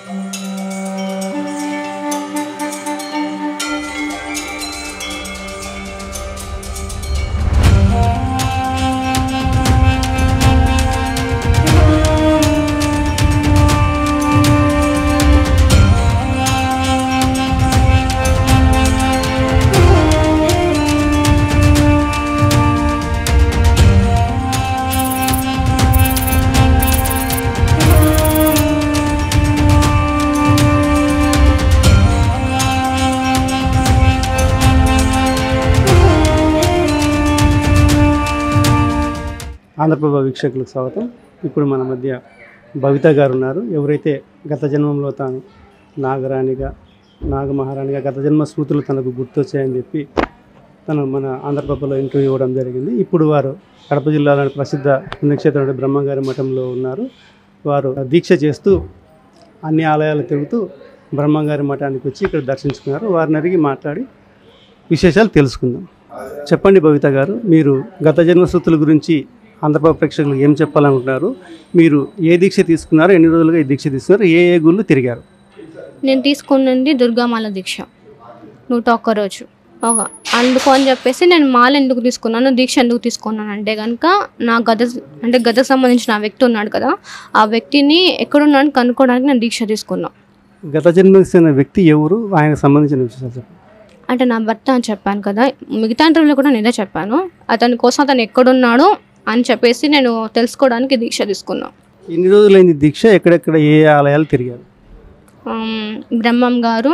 ఆంధ్రప్రభ వీక్షకులకు స్వాగతం ఇప్పుడు మన మధ్య భవిత గారు ఉన్నారు ఎవరైతే గత జన్మంలో తాను నాగరాణిగా నాగమహారాణిగా గత జన్మ స్మృతులు తనకు గుర్తొచ్చాయని చెప్పి తను మన ఆంధ్రప్రభలో ఇంటర్వ్యూ ఇవ్వడం జరిగింది ఇప్పుడు వారు కడప జిల్లాలోని ప్రసిద్ధ పుణ్యక్షేత్రం బ్రహ్మంగారి మఠంలో ఉన్నారు వారు దీక్ష చేస్తూ అన్ని ఆలయాలు తిరుగుతూ బ్రహ్మంగారి మఠానికి వచ్చి ఇక్కడ దర్శించుకున్నారు వారిని అడిగి మాట్లాడి విశేషాలు తెలుసుకుందాం చెప్పండి భవిత గారు మీరు గత జన్మ స్మృతుల గురించి ఆంధ్రప్రభ ప్రేక్షకులకు ఏం చెప్పాలనుకుంటున్నారు మీరు ఏ దీక్ష తీసుకున్నారు ఎన్ని రోజులుగా ఈ దీక్ష తీసుకున్నారు ఏ ఏ గుళ్ళు తిరిగారు నేను తీసుకున్నది దుర్గామాల దీక్ష నూట ఒక్క రోజు ఒక అందుకు అని చెప్పేసి నేను మాల ఎందుకు తీసుకున్నాను దీక్ష ఎందుకు తీసుకున్నాను అంటే కనుక నా గత అంటే గత సంబంధించిన ఆ వ్యక్తి ఉన్నాడు కదా ఆ వ్యక్తిని ఎక్కడున్నాడని కనుక్కోవడానికి నేను దీక్ష తీసుకున్నాను గత జన్మించిన వ్యక్తి ఎవరు ఆయనకు సంబంధించిన విషయాలు చెప్పండి అంటే నా భర్త అని చెప్పాను కదా మిగతా ఇంటర్వ్యూలో కూడా నేనే చెప్పాను అతని కోసం అతను ఎక్కడున్నాడు అని చెప్పేసి నేను తెలుసుకోవడానికి దీక్ష తీసుకున్నాను ఎన్ని రోజులైంది దీక్ష ఎక్కడెక్కడ ఏ ఆలయాలు తిరిగారు ఆమ్, బ్రహ్మం గారు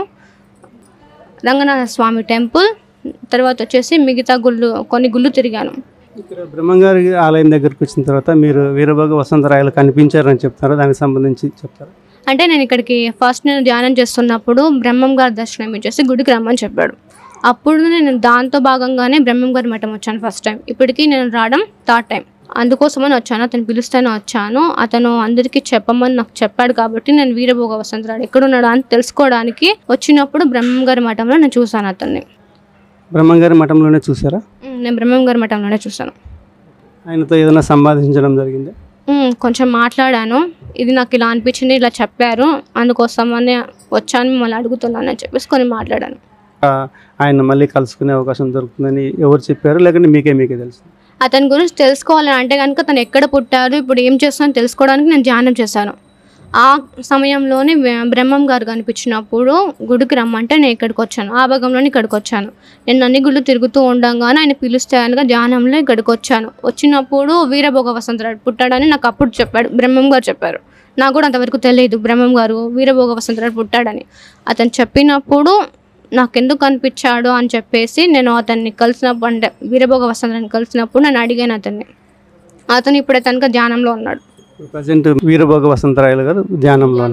రంగనాథ స్వామి టెంపుల్ తర్వాత వచ్చేసి మిగతా గుళ్ళు కొన్ని గుళ్ళు తిరిగాను ఇక్కడ బ్రహ్మంగారి ఆలయం దగ్గరికి వచ్చిన తర్వాత మీరు వీరభోగ వసంతరాయలు కనిపించారని చెప్తారు దానికి సంబంధించి చెప్తారు అంటే నేను ఇక్కడికి ఫస్ట్ నేను ధ్యానం చేస్తున్నప్పుడు బ్రహ్మం గారి దర్శనం ఇచ్చేసి గుడికి రమ్మని చెప్పాడు అప్పుడు నేను దాంతో భాగంగానే బ్రహ్మం గారి మఠం వచ్చాను ఫస్ట్ టైం ఇప్పటికీ నేను రావడం థర్డ్ టైం అందుకోసమని వచ్చాను అతను పిలుస్తేనే వచ్చాను అతను అందరికీ చెప్పమని నాకు చెప్పాడు కాబట్టి నేను వీరభోగ వసంతరాడు ఎక్కడున్నాడు అని తెలుసుకోవడానికి వచ్చినప్పుడు బ్రహ్మం గారి మఠంలో నేను చూశాను అతన్ని బ్రహ్మంగారి మఠంలోనే చూసారా ఉమ్, నేను బ్రహ్మం గారి మఠంలోనే చూశాను ఆయనతో ఏదైనా సంపాదించడం జరిగింది ఉమ్, కొంచెం మాట్లాడాను ఇది నాకు ఇలా అనిపించింది ఇలా చెప్పారు అందుకోసమని వచ్చాను మిమ్మల్ని అడుగుతున్నాను అని చెప్పేసి కొన్ని మాట్లాడాను ఆయన మళ్ళీ కలుసుకునే అవకాశం దొరుకుతుందని ఎవరు చెప్పారు లేకుంటే మీకే మీకే తెలుసు అతని గురించి తెలుసుకోవాలని అంటే కనుక తను ఎక్కడ పుట్టారు ఇప్పుడు ఏం చేస్తానో తెలుసుకోవడానికి నేను ధ్యానం చేశాను ఆ సమయంలోనే బ్ర- బ్రహ్మం గారు కనిపించినప్పుడు గుడికి రమ్మంటే నేను ఇక్కడికి వచ్చాను ఆ భాగంలోనే ఇక్కడికి వచ్చాను నేను అన్ని గుళ్ళు తిరుగుతూ ఉండగానే ఆయన పిలుస్తే అనగా ధ్యానంలో ఇక్కడికి వచ్చాను వచ్చినప్పుడు వీరభోగ వసంతరాడు పుట్టాడని నాకు అప్పుడు చెప్పాడు బ్రహ్మం గారు చెప్పారు నాకు కూడా అంతవరకు తెలియదు బ్రహ్మం గారు వీరభోగ వసంతరాడు పుట్టాడని అతను చెప్పినప్పుడు నాకెందుకు కనిపించాడు అని చెప్పేసి నేను అతన్ని కలిసినప్పుడు అంటే వీరభోగ వసంతరాన్ని కలిసినప్పుడు నేను అడిగాను అతన్ని అతను ఇప్పుడే తనక ధ్యానంలో ఉన్నాడు ప్రజెంట్ వీరభోగ వసంతరాయలు గారు ధ్యానంలో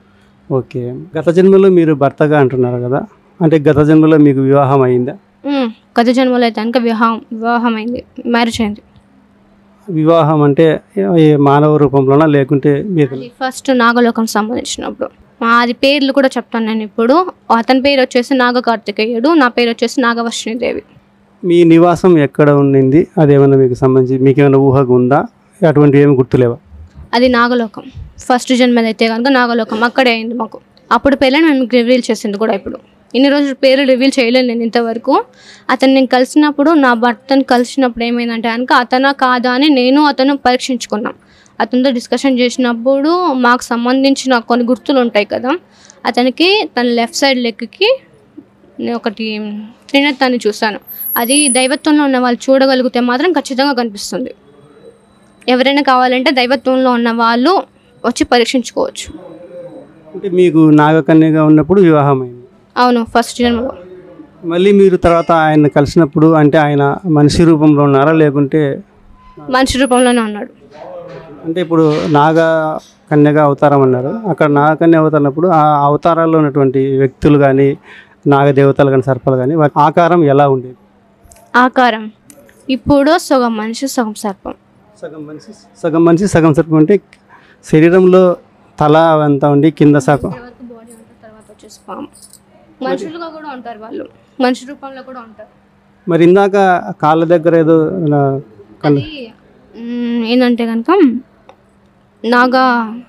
ఓకే గత జన్మలో మీరు భర్తగా అంటున్నారు కదా అంటే గత జన్మలో మీకు వివాహం అయిందా ఉమ్, గత జన్మలో అయితే కనుక వివాహం వివాహం అయింది మ్యారేజ్ అయింది వివాహం అంటే ఏ మానవ రూపంలోనా లేకుంటే మీరు అది ఫస్ట్ నాగలోకం సంబంధించినప్పుడు ఆ, అది పేర్లు కూడా చెప్తాను నేను ఇప్పుడు అతని పేరు వచ్చేసి నాగ కార్తికేయుడు నా పేరు వచ్చేసి నాగవర్షిణిదేవి మీ నివాసం ఎక్కడ ఉండింది అదేమన్నా మీకు సంబంధించి మీకు ఏమైనా ఊహగా ఉందా అటువంటి ఏమి గుర్తులేవా అది నాగలోకం ఫస్ట్ జన్మదైతే కనుక నాగలోకం అక్కడే అయింది మాకు అప్పుడు పేర్లను మేము రివీల్ చేసింది కూడా ఇప్పుడు ఇన్ని రోజులు పేరు రివీల్ చేయలేదు నేను ఇంతవరకు అతను నేను కలిసినప్పుడు నా భర్తను కలిసినప్పుడు ఏమైందంటే కనుక అతనా కాదా అని నేను అతను పరీక్షించుకున్నాం అతనితో డిస్కషన్ చేసినప్పుడు మాకు సంబంధించిన కొన్ని గుర్తులు ఉంటాయి కదా అతనికి తన లెఫ్ట్ సైడ్ లెగ్కి నేను ఒకటి త్రినత్తాన్ని చూశాను అది దైవత్వంలో ఉన్న వాళ్ళు చూడగలిగితే మాత్రం ఖచ్చితంగా కనిపిస్తుంది ఎవరైనా కావాలంటే దైవత్వంలో ఉన్న వాళ్ళు వచ్చి పరీక్షించుకోవచ్చు అంటే మీకు నాగకన్యగా ఉన్నప్పుడు వివాహం అయింది అవును ఫస్ట్ జన్మలో మళ్ళీ మీరు తర్వాత ఆయన కలిసినప్పుడు అంటే ఆయన మనిషి రూపంలో ఉన్నారా లేకుంటే మనిషి రూపంలోనే ఉన్నాడు అంటే ఇప్పుడు నాగ కన్యగా అవతారం అన్నారు అక్కడ నాగకన్య అవతారనప్పుడు ఆ అవతారాల్లో ఉన్నటువంటి వ్యక్తులు కానీ నాగదేవతలు కానీ సర్పాలు కానీ వాటి ఆకారం ఎలా ఉండేది ఆకారం ఇప్పుడు సగం మనిషి సగం సర్పం సగం మనిషి సగం మనిషి సగం సర్పం అంటే శరీరంలో తల అంతా ఉండి కింద సగం వరకు బాడీ ఉంటుంది తర్వాత వచ్చేసి పాము మనుషులుగా కూడా ఉంటారు వాళ్ళు మనిషి రూపంలో కూడా ఉంటారు మరి ఇందాక కాళ్ళ దగ్గర ఏదో ఇలా కన్- అది మ్, ఏంటంటే కనుక నాగా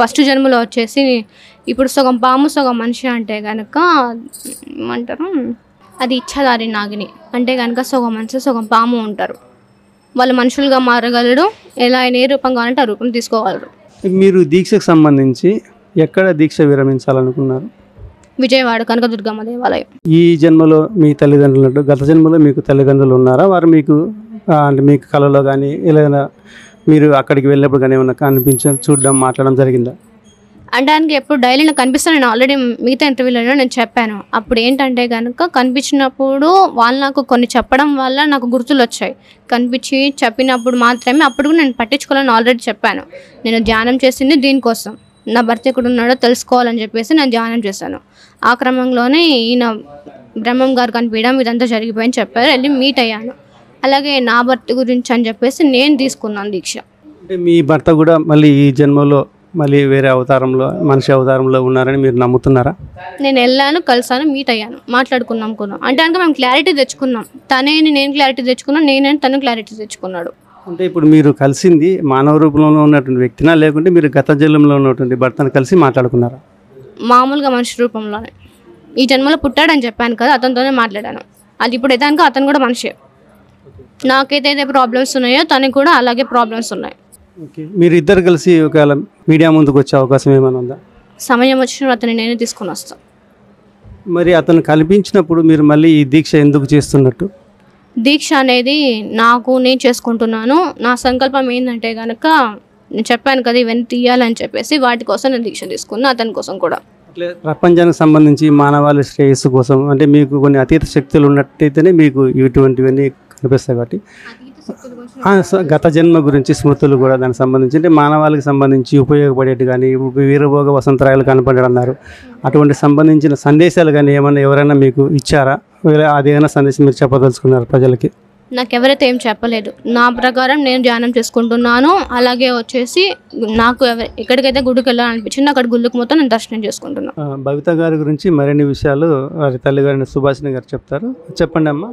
ఫస్ట్ జన్మలో వచ్చేసి ఇప్పుడు సగం పాము సగం మనిషి అంటే కనుక ఏమంటారు అది ఇచ్చాదారి నాగిని అంటే కనుక సగం మనిషి సగం పాము ఉంటారు వాళ్ళు మనుషులుగా మారగలరు ఎలా అయినా ఏ రూపం కావాలంటే ఆ రూపం తీసుకోగలరు మీరు దీక్షకు సంబంధించి ఎక్కడ దీక్ష విరమించాలనుకున్నారు విజయవాడ కనకదుర్గమ్మ దేవాలయం ఈ జన్మలో మీ తల్లిదండ్రులు ఉన్నట్టు గత జన్మలో మీకు తల్లిదండ్రులు ఉన్నారా వారు మీకు ఆ, అంటే మీకు కళలో కానీ ఏదైనా మీరు అక్కడికి వెళ్ళినప్పుడు కానీ ఏమైనా కనిపించ చూడడం మాట్లాడడం జరిగిందా అంటే ఆయనకి ఎప్పుడు డైలీ నాకు కనిపిస్తాను నేను ఆల్రెడీ మిగతా ఇంటర్వ్యూలలో నేను చెప్పాను అప్పుడు ఏంటంటే కనుక కనిపించినప్పుడు వాళ్ళు నాకు కొన్ని చెప్పడం వల్ల నాకు గుర్తులు వచ్చాయి కనిపించి చెప్పినప్పుడు మాత్రమే అప్పుడు కూడా నేను పట్టించుకోవాలని ఆల్రెడీ చెప్పాను నేను ధ్యానం చేసింది దీనికోసం నా భర్త ఎక్కడ ఉన్నాడో తెలుసుకోవాలని చెప్పేసి నేను ధ్యానం చేశాను ఆ క్రమంలోనే ఈయన బ్రహ్మం గారు కనిపించడం ఇదంతా జరిగిపోయింది చెప్పారు వెళ్ళి మీట్ అయ్యాను అలాగే నా భర్త గురించి అని చెప్పేసి నేను తీసుకున్నాను దీక్ష అంటే మీ భర్త కూడా మళ్ళీ ఈ జన్మలో మళ్ళీ వేరే అవతారంలో మనిషి అవతారంలో ఉన్నారని మీరు నమ్ముతున్నారా నేను వెళ్ళాను కలిసాను మీట్ అయ్యాను మాట్లాడుకున్నాం కూడా అంటే కనుక మేము క్లారిటీ తెచ్చుకున్నాం తనేని నేను క్లారిటీ తెచ్చుకున్నాను నేనని తను క్లారిటీ తెచ్చుకున్నాడు అంటే ఇప్పుడు మీరు కలిసింది మానవ రూపంలో ఉన్నటువంటి వ్యక్తినా లేకుంటే మీరు గత జన్మలో ఉన్నటువంటి భర్తను కలిసి మాట్లాడుకున్నారా మామూలుగా మనిషి రూపంలోనే ఈ జన్మలో పుట్టాడని చెప్పాను కదా అతనితోనే మాట్లాడాను అది ఇప్పుడు అయితే కనుక అతను కూడా మనిషే నాకైతే ప్రాబ్లమ్స్ ఉన్నాయో తనకి కూడా అలాగే ప్రాబ్లమ్స్ ఉన్నాయి ఓకే మీరు ఇద్దరు కలిసి ఒకవేళ మీడియా ముందుకు వచ్చే అవకాశం ఏమైనా ఉందా సమయం వచ్చినప్పుడు అతన్ని నేనే తీసుకొని వస్తాను మరి అతను కల్పించినప్పుడు మీరు మళ్ళీ ఈ దీక్ష ఎందుకు చేస్తున్నట్టు దీక్ష అనేది నాకు నేను చేసుకుంటున్నాను నా సంకల్పం ఏంటంటే కనుక నేను చెప్పాను కదా ఇవన్నీ తీయాలని చెప్పేసి వాటి కోసం నేను దీక్ష తీసుకున్నా అతని కోసం కూడా అట్లే ప్రపంచానికి సంబంధించి మానవాళి శ్రేయస్సు కోసం అంటే మీకు కొన్ని అతీత శక్తులు ఉన్నట్టయితేనే మీకు ఇటువంటివన్నీ కనిపిస్తాయి కాబట్టి ఆ, స- గత జన్మ గురించి స్మృతులు కూడా దానికి సంబంధించి అంటే మానవాళికి సంబంధించి ఉపయోగపడేటి కానీ ఇప్పుడు వీరభోగ వసంతరాయలు కనపడడం అన్నారు అటువంటి సంబంధించిన సందేశాలు కానీ ఏమన్నా ఎవరైనా మీకు ఇచ్చారా వేరే అదేమైనా సందేశం మీరు చెప్పదలుచుకున్నారు ప్రజలకి నాకు ఎవరైతే ఏం చెప్పలేదు నా ప్రకారం నేను ధ్యానం చేసుకుంటున్నాను అలాగే వచ్చేసి నాకు ఎవ ఎక్కడికైతే గుడికి వెళ్ళాలనిపించింది అక్కడ గుళ్ళకి మొత్తం నేను దర్శనం చేసుకుంటున్నాను ఆ, భవిత గారి గురించి మరిన్ని విషయాలు వారి తల్లిగారిని సుభాషిణి గారు చెప్తారు చెప్పండి అమ్మా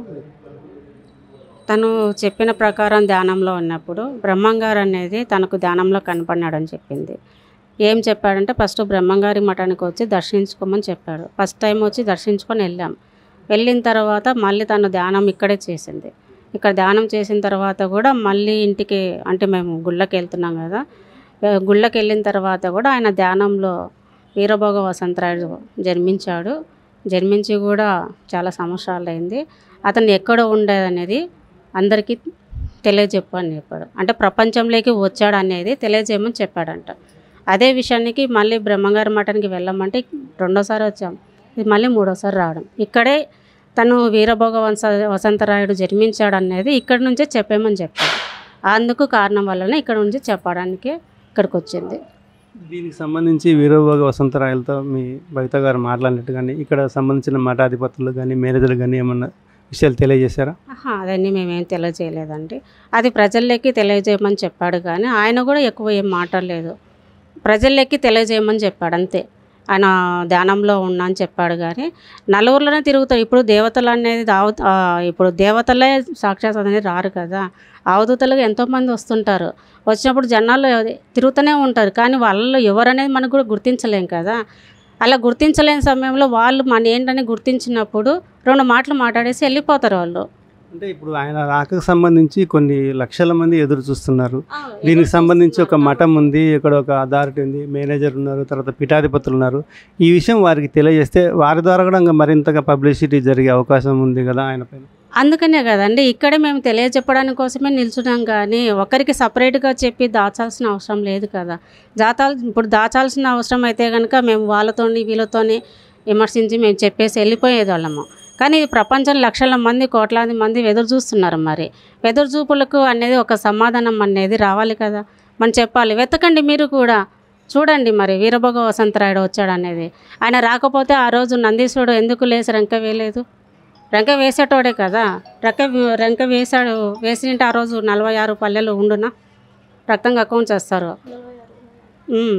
తను చెప్పిన ప్రకారం ధ్యానంలో ఉన్నప్పుడు బ్రహ్మంగారు అనేది తనకు ధ్యానంలో కనపడినాడని చెప్పింది ఏం చెప్పాడంటే ఫస్ట్ బ్రహ్మంగారి మఠానికి వచ్చి దర్శించుకోమని చెప్పాడు ఫస్ట్ టైం వచ్చి దర్శించుకొని వెళ్ళాం వెళ్ళిన తర్వాత మళ్ళీ తను ధ్యానం ఇక్కడే చేసింది ఇక్కడ ధ్యానం చేసిన తర్వాత కూడా మళ్ళీ ఇంటికి అంటే మేము గుళ్ళకి వెళ్తున్నాం కదా ఆ, గుళ్ళకి వెళ్ళిన తర్వాత కూడా ఆయన ధ్యానంలో వీరభోగ వసంతరాయుడు జన్మించాడు జన్మించి కూడా చాలా సంవత్సరాలు అయింది అతను ఎక్కడ ఉండేదనేది అందరికీ తెలియజెప్పు అని చెప్పాడు అంటే ప్రపంచంలోకి వచ్చాడు అనేది తెలియజేయమని చెప్పాడంట అదే విషయానికి మళ్ళీ బ్రహ్మంగారి మఠానికి వెళ్ళామంటే రెండోసారి వచ్చాం ఇది మళ్ళీ మూడోసారి రావడం ఇక్కడే తను వీరభోగ వంశ వసంతరాయుడు జన్మించాడు అనేది ఇక్కడి నుంచే చెప్పేమని చెప్పాడు అందుకు కారణం వల్లనే ఇక్కడ నుంచి చెప్పడానికి ఇక్కడికి వచ్చింది దీనికి సంబంధించి వీరభోగ వసంతరాయలతో మీ భవిత గారు మాట్లాడినట్టు కానీ ఇక్కడ సంబంధించిన మఠాధిపతులు కానీ మేనేజర్లు కానీ ఏమన్నా విషయాలు తెలియజేశారా ఆహా, అదన్నీ మేమేం తెలియజేయలేదండి అది ప్రజల్లోకి తెలియజేయమని చెప్పాడు కానీ ఆయన కూడా ఎక్కువ ఏం మాట్లాడలేదు ప్రజల్లోకి తెలియజేయమని చెప్పాడు అంతే ఆయన ధ్యానంలో ఉన్నా అని చెప్పాడు కానీ నలుగురిలోనే తిరుగుతారు ఇప్పుడు దేవతలు అనేది ఆవు ఆ, ఇప్పుడు దేవతలే సాక్షాత్ అనేది రారు కదా అవధూతలుగా ఎంతోమంది వస్తుంటారు వచ్చినప్పుడు జనాలు తిరుగుతూనే ఉంటారు కానీ వాళ్ళలో ఎవరనేది మనకు కూడా గుర్తించలేం కదా అలా గుర్తించలేని సమయంలో వాళ్ళు మన ఏంటని గుర్తించినప్పుడు రెండు మాటలు మాట్లాడేసి వెళ్ళిపోతారు వాళ్ళు అంటే ఇప్పుడు ఆయన రాకకు సంబంధించి కొన్ని లక్షల మంది ఎదురు చూస్తున్నారు దీనికి సంబంధించి ఒక మఠం ఉంది ఇక్కడ ఒక అథారిటీ ఉంది మేనేజర్ ఉన్నారు తర్వాత పీఠాధిపతులు ఉన్నారు ఈ విషయం వారికి తెలియజేస్తే వారి ద్వారా కూడా ఇంకా మరింతగా పబ్లిసిటీ జరిగే అవకాశం ఉంది కదా ఆయన పైన అందుకనే కదండి ఇక్కడే మేము తెలియజెప్పడానికి కోసమే నిల్చున్నాం కానీ ఒకరికి సపరేట్గా చెప్పి దాచాల్సిన అవసరం లేదు కదా దాచాల్ ఇప్పుడు దాచాల్సిన అవసరం అయితే కనుక మేము వాళ్ళతోని వీళ్ళతోని విమర్శించి మేము చెప్పేసి వెళ్ళిపోయేవాళ్ళము కానీ ఈ ప్రపంచం లక్షల మంది కోట్లాది మంది ఎదురు చూస్తున్నారు మరి ఎదురు చూపులకు అనేది ఒక సమాధానం అనేది రావాలి కదా మనం చెప్పాలి వెతకండి మీరు కూడా చూడండి మరి వీరభోగ వసంతరాయుడు వచ్చాడు అనేది ఆయన రాకపోతే ఆ రోజు నందీశ్వరుడు ఎందుకు లేచి రెంక వేయలేదు రెంక వేసేటోడే కదా రెక్క రెంక వేసాడు వేసినంటే ఆ రోజు నలభై ఆరు పల్లెలు ఉండునా రక్తం కక్కువం చేస్తారు ఉమ్.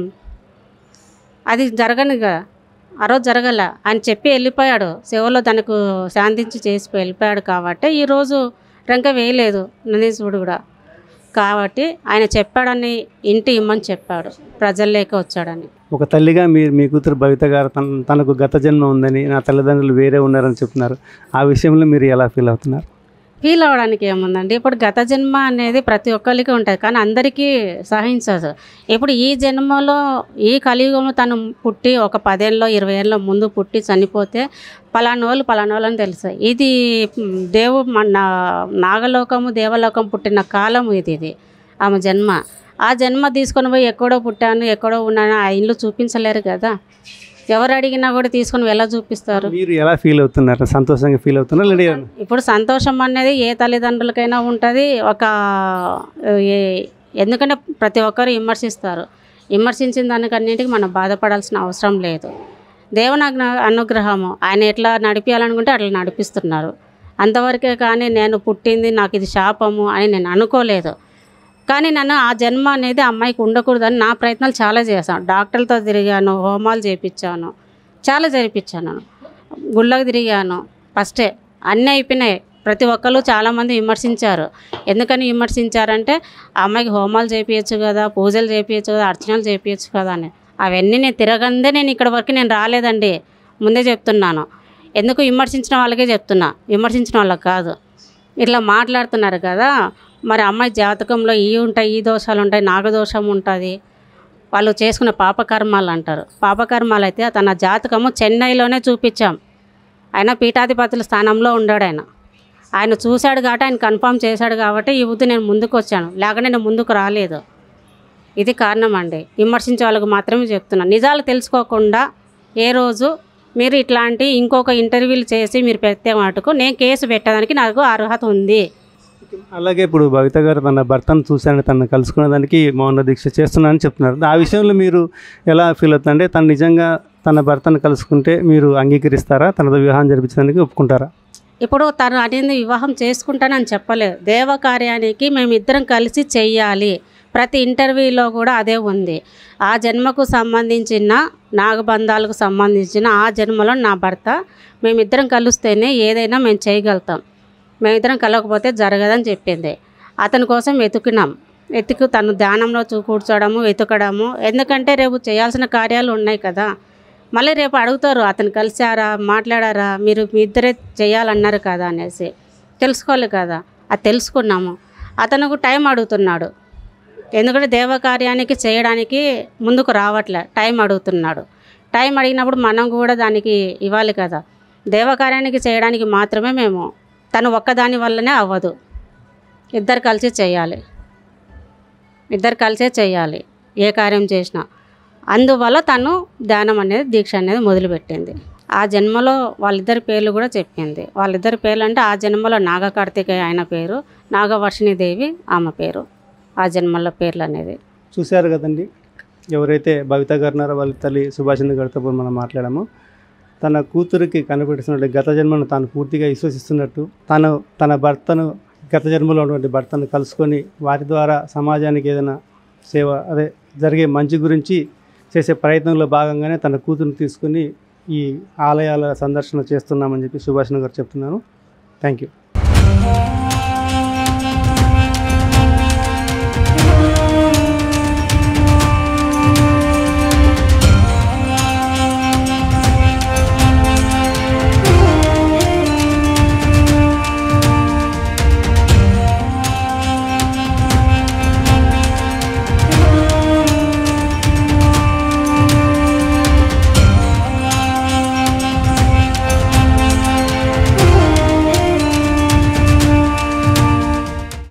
అది జరగను కదా ఆ రోజు జరగల ఆయన చెప్పి వెళ్ళిపోయాడు సేవలో తనకు శాంతించి చేసి వెళ్ళిపోయాడు కాబట్టి ఈరోజు రెంక వేయలేదు నందీశ్వరుడు కూడా కాబట్టి ఆయన చెప్పాడని ఇంటి ఇమ్మని చెప్పాడు ప్రజల్లోకి వచ్చాడని ఒక తల్లిగా మీ మీ కూతురు భవిత గారు తన తనకు గత జన్మ ఉందని నా తల్లిదండ్రులు వేరే ఉన్నారని చెప్తున్నారు ఆ విషయంలో మీరు ఎలా ఫీల్ అవుతున్నారు ఫీల్ అవ్వడానికి ఏముందండి ఇప్పుడు గత జన్మ అనేది ప్రతి ఒక్కరికి ఉంటుంది కానీ అందరికీ సహించదు ఇప్పుడు ఈ జన్మలో ఈ కలియుగంలో తను పుట్టి ఒక పదేళ్ళలో ఇరవై ఏళ్ళ ముందు పుట్టి చనిపోతే పలానా వాళ్ళు పలానా వాళ్ళు అని తెలుసు ఇది మ్, దేవు మన నాగలోకము దేవలోకం పుట్టిన కాలం ఇది ఇది ఆమె జన్మ ఆ జన్మ తీసుకొని పోయి ఎక్కడో పుట్టాను ఎక్కడో ఉన్నాను ఆ ఇల్లు చూపించలేరు కదా ఎవరు అడిగినా కూడా తీసుకొని ఎలా చూపిస్తారు మీరు ఎలా ఫీల్ అవుతున్నారు సంతోషంగా ఫీల్ అవుతున్నారు లేదా ఏమన్నా? ఇప్పుడు సంతోషం అనేది ఏ తల్లిదండ్రులకైనా ఉంటుంది ఒక ఏ- ఎందుకంటే ప్రతి ఒక్కరు విమర్శిస్తారు విమర్శించిన దానికన్నింటికి మనం బాధపడాల్సిన అవసరం లేదు దేవుని అగ్న- అనుగ్రహము ఆయన ఎట్లా నడిపించాలనుకుంటే అట్లా నడిపిస్తున్నారు అంతవరకే కానీ నేను పుట్టింది నాకు ఇది శాపము అని నేను అనుకోలేదు కానీ నన్ను ఆ జన్మ అనేది ఆ అమ్మాయికి ఉండకూడదని నా ప్రయత్నాలు చాలా చేశాను డాక్టర్లతో తిరిగాను హోమాలు చేయించాను చాలా జరిపించాను గుళ్ళకి తిరిగాను ఫస్టే అన్నీ అయిపోయినాయి ప్రతి ఒక్కరు చాలామంది విమర్శించారు ఎందుకని విమర్శించారంటే ఆ అమ్మాయికి హోమాలు చేపించచ్చు కదా పూజలు చేపించచ్చు కదా అర్చనలు చేపించచ్చు కదా అని అవన్నీ నేను తిరగందే నేను ఇక్కడ వరకు నేను రాలేదండి ముందే చెప్తున్నాను ఎందుకు విమర్శించిన వాళ్ళకే చెప్తున్నా విమర్శించిన వాళ్ళకి కాదు ఇట్లా మాట్లాడుతున్నారు కదా మరి అమ్మాయి జాతకంలో ఈ ఉంటాయి ఈ దోషాలు ఉంటాయి నాగదోషం ఉంటుంది వాళ్ళు చేసుకున్న పాపకర్మాలు అంటారు పాపకర్మాలు అయితే తన జాతకము చెన్నైలోనే చూపించాం ఆయన పీఠాధిపతుల స్థానంలో ఉన్నాడు ఆయన ఆయన చూశాడు కాబట్టి ఆయన కన్ఫర్మ్ చేశాడు కాబట్టి ఈ బుద్ధి నేను ముందుకు వచ్చాను లేకుంటే నేను ముందుకు రాలేదు ఇది కారణం అండి విమర్శించే వాళ్ళకి మాత్రమే చెప్తున్నాను నిజాలు తెలుసుకోకుండా ఏ రోజు మీరు ఇట్లాంటి ఇంకొక ఇంటర్వ్యూలు చేసి మీరు పెట్టే మటుకు నేను కేసు పెట్టడానికి నాకు అర్హత ఉంది అలాగే ఇప్పుడు భవిత గారు తన భర్తను చూశాను తనను కలుసుకునే దానికి మౌన దీక్ష చేస్తున్నానని చెప్తున్నారు ఆ విషయంలో మీరు ఎలా ఫీల్ అవుతుందంటే తను నిజంగా తన భర్తను కలుసుకుంటే మీరు అంగీకరిస్తారా తనతో వివాహం జరిపించడానికి ఒప్పుకుంటారా ఇప్పుడు తను అనేది వివాహం చేసుకుంటానని చెప్పలేదు దేవకార్యానికి మేమిద్దరం కలిసి చెయ్యాలి ప్రతి ఇంటర్వ్యూలో కూడా అదే ఉంది ఆ జన్మకు సంబంధించిన నాగబంధాలకు సంబంధించిన ఆ జన్మలో నా భర్త మేమిద్దరం కలిస్తేనే ఏదైనా మేము చేయగలుగుతాం మేమిద్దరం కలవకపోతే జరగదని చెప్పింది అతని కోసం వెతుకున్నాం వెతుకు తను ధ్యానంలో చూ కూర్చోవడము వెతకడము ఎందుకంటే రేపు చేయాల్సిన కార్యాలు ఉన్నాయి కదా మళ్ళీ రేపు అడుగుతారు అతను కలిసారా మాట్లాడారా మీరు మీ ఇద్దరే చేయాలన్నారు కదా అనేసి తెలుసుకోవాలి కదా అది తెలుసుకున్నాము అతను టైం అడుగుతున్నాడు ఎందుకంటే దేవకార్యానికి చేయడానికి ముందుకు రావట్లే టైం అడుగుతున్నాడు టైం అడిగినప్పుడు మనం కూడా దానికి ఇవ్వాలి కదా దేవకార్యానికి చేయడానికి మాత్రమే మేము తను ఒక్కదాని వల్లనే అవ్వదు ఇద్దరు కలిసి చేయాలి ఇద్దరు కలిసే చేయాలి ఏ కార్యం చేసినా అందువల్ల తను ధ్యానం అనేది దీక్ష అనేది మొదలుపెట్టింది ఆ జన్మలో వాళ్ళిద్దరి పేర్లు కూడా చెప్పింది వాళ్ళిద్దరి పేర్లు అంటే ఆ జన్మలో నాగ కార్తికేయ ఆయన పేరు నాగవర్షిణి దేవి ఆమె పేరు ఆ జన్మలో పేర్లు అనేది చూశారు కదండి ఎవరైతే భవిత గారు ఉన్నారో వాళ్ళ తల్లి సుభాషిణి గారితో ఇప్పుడు మనం మాట్లాడాము తన కూతురికి కనిపెడుతున్నట్టు గత జన్మను తాను పూర్తిగా విశ్వసిస్తున్నట్టు తను తన భర్తను గత జన్మలో ఉన్నటువంటి భర్తను కలుసుకొని వారి ద్వారా సమాజానికి ఏదైనా సేవ అదే జరిగే మంచి గురించి చేసే ప్రయత్నంలో భాగంగానే తన కూతురుని తీసుకుని ఈ ఆలయాల సందర్శన చేస్తున్నామని చెప్పి సుభాషిణి గారు చెప్తున్నాను థ్యాంక్ యూ